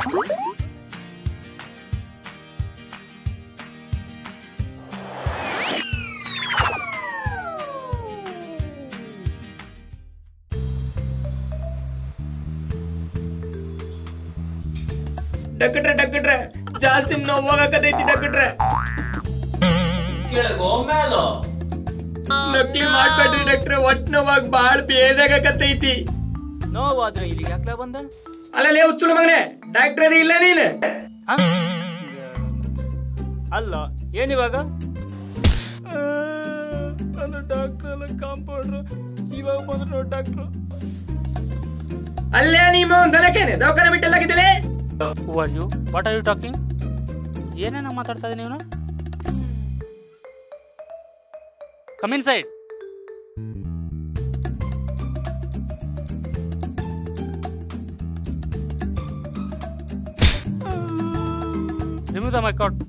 ಡಾಕ್ಟ್ರೆ ಡಾಕ್ಟ್ರೆ ಜಾಸ್ತಿ ನೋವು ಹೋಗಕತೈತಿ ಡಾಕ್ಟ್ರೆ ಕೆಳಗೋ ಮೇಲೋ ನಕ್ಲಿ ಮಾಡ್ಬೇಡ್ರಿ ಡಾಕ್ಟ್ರೆ ಒಟ್ ನೋವಾಗ ಬಾಳ್ ಬೇದಾಗಕತೈತಿ ನೋವಾದ್ರೆ ಇಲ್ಲಿಗೆ ಯಾಕ್ಲ ಬಂದ ಅಲ್ಲಲೇ ಹುಚ್ಚುಳ ಮಗನೇ ಡಾಕ್ಟರ್ ಇಲ್ಲ ನೀನು ಹ? ಅಲ್ಲ ಏನಿವಾಗ ನಾನು ಡಾಕ್ಟರ್ ಅಲ್ಲ ಕಾಂಪೌಂಡ್ರು ಇವಾಗ ಬಂದ್ರು ನೋಡಿ ಡಾಕ್ಟ್ರು ಅಲ್ಲೇ ನಿಮ್ಮ ಒಂದ್ ದನಕೇನೆ ದವಾಖಾನೆ ಬಿಟ್ಟೆಲ್ಲಾಗಿದ್ದಲೇ who are you what are you talking ಏನೇನೋ ಮಾತಾಡ್ತಾ ಇದ್ದೀನಿ ನೀವು come in side remove the my card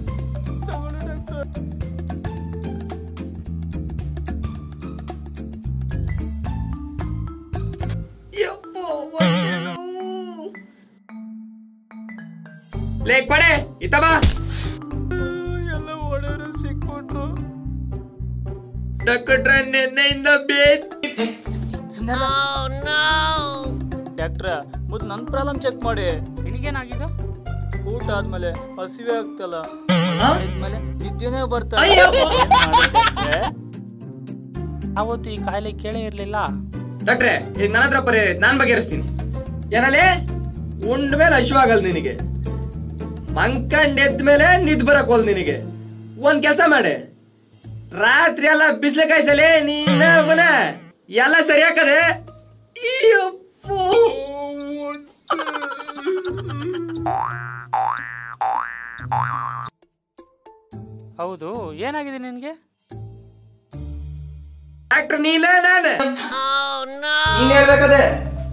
ಲೇಕ್ ಪಡೆ ಇತ್ತ ಬಾ ಎಲ್ಲ ಒಡೆಯವರು ಸಿಕ್ಬಿಟ್ರು ಡಾಕ್ಟ್ರ ನಿನ್ನೆಯಿಂದ ಬೇದ್ ಡಾಕ್ಟ್ರ ಮೊದ್ಲು ನನ್ನ ಪ್ರಾಬ್ಲಮ್ ಚೆಕ್ ಮಾಡಿ ನಿನಗೇನಾಗಿದ್ದು ಊಟ ಆದ್ಮೇಲೆ ಹಸಿವೆ ಆಗ್ತಲ್ಲ ಮಾಡಿದ್ಮೇಲೆ ನಿದ್ದೆನೇ ಬರ್ತಾ ಅಯ್ಯೋ. ಅವತ್ತು ಈ ಕಾಯಿಲೆ ಕೇಳೇ ಇರ್ಲಿಲ್ಲ ಡಾಕ್ಟ್ರೆ ಈಗ ನನ್ನ ಹತ್ರ ಪರಿಹಾರ ಐತೆ, ನಾನ್ ಬಗೆಹರಿಸ್ತೀನಿ ಏನಲ್ಲೇ ಉಂಡ್ ಮೇಲೆ ಹಶ್ವಾಗಲ್ ನಿನಗೆ ಮಂಕಂಡ್ ಎದ್ದ ಮೇಲೆ ನಿದ್ ಬರಕ್ ಹೋಲ್ ನಿನಗೆ ಒಂದ್ ಕೆಲ್ಸ ಮಾಡೆ ರಾತ್ರಿ ಎಲ್ಲ ಬಿಸ್ಲೆ ಕಾಯಿಸಲೇ ನೀನ ಅವನ ಎಲ್ಲ ಸರಿ ಹಾಕದೆ ಅಯ್ಯಪ್ಪೋ. ಹೌದು ಏನಾಗಿದೆ ನಿನ್ಗೆ ಡಾಕ್ಟರ್ ನೀನ ನಾನ ನೀನ್ ಹೇಳ್ಬೇಕದೆ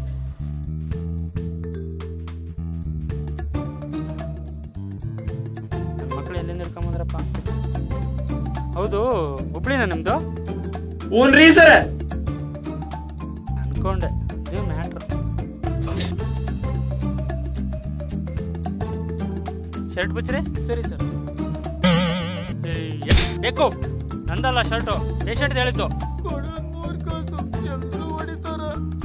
ನನ್ನ ಮಕ್ಕಳು ಎಲ್ಲಿಂದ ಹಿಡ್ಕೊಂಬಂದ್ರಪ್ಪ ಹೌದು ಹುಬ್ಳಿನ ನಿಮ್ದು ಊನ್ರಿ ಸರ್ ಅನ್ಕೊಂಡೆ ಇದು ಮ್ಯಾಟ್ರ್ ಶರ್ಟ್ ಬಚ್ಚ್ರಿ ಸರಿ ಸರ್ ಬೇಕು ನಂದಲ್ಲ ಶರ್ಟು ಪೇಷಂಟ್ ಹೇಳಿದ್ದು ಎಲ್ಲರೂ ಹೊಡಿತಾರ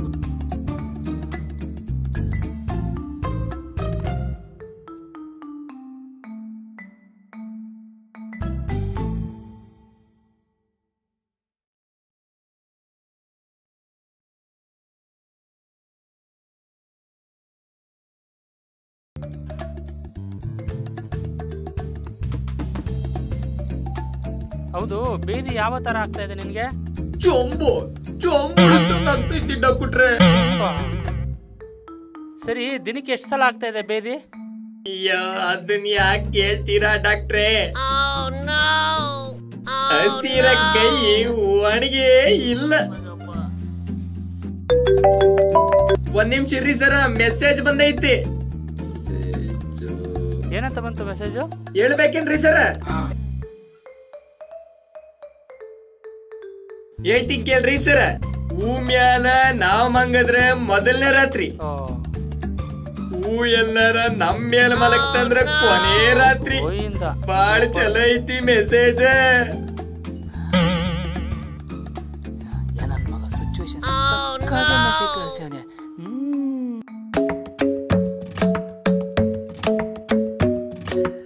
ಹೌದು ಬೇದಿ ಯಾವ ತರ ಆಗ್ತಾ ಇದೆ ನಿನ್ಗೆ ಚೊಂಬು ಚೊಂಬು ಆಗ್ತೈತಿ ಡಾಕ್ಟ್ರೆ ಸರಿ ದಿನಕ್ಕೆ ಎಷ್ಟು ಸಲ ಆಗ್ತಾ ಇದೆ ಬೇದಿ ಅಯ್ಯೋ ಅದನ್ನ ಯಾಕೆ ಕೇಳ್ತೀರಾ ಡಾಕ್ಟ್ರೇ ಹಸಿರ ಕೈ ಒಣಗೆ ಇಲ್ಲ ಒಂದ್ ನಿಮಿಷ ಇರ್ರಿ ಸರ ಮೆಸೇಜ್ ಬಂದೈತಿ ಏನಂತ ಬಂತು ಮೆಸೇಜು ಹೇಳ್ಬೇಕೇನ್ರಿ ಸರ ಹೇಳ್ತೀನಿ ಕೇಳ್ರಿ ಸರ ಹೂ ಮ್ಯಾಲ ನಾವ್ ಮಂಗದ್ರೆ ಮೊದಲನೇ ರಾತ್ರಿ ಓ ಹೂ ಎಲ್ಲರ ನಮ್ ಮೇಲೆ ಮಲಗ್ತಂದ್ರ ಕೊನೆ ರಾತ್ರಿ ಗೋಯಿಂದ ಬಾಳ್ ಚಲೋ ಐತಿ ಮೆಸೇಜ್ ಏನನ್ ಮಗ ಸಿಚುವೇಶನ್ ಮೆಸೇಜ್ ಕಳಿಸ್ಯಾನೆ ಹ್ಮ್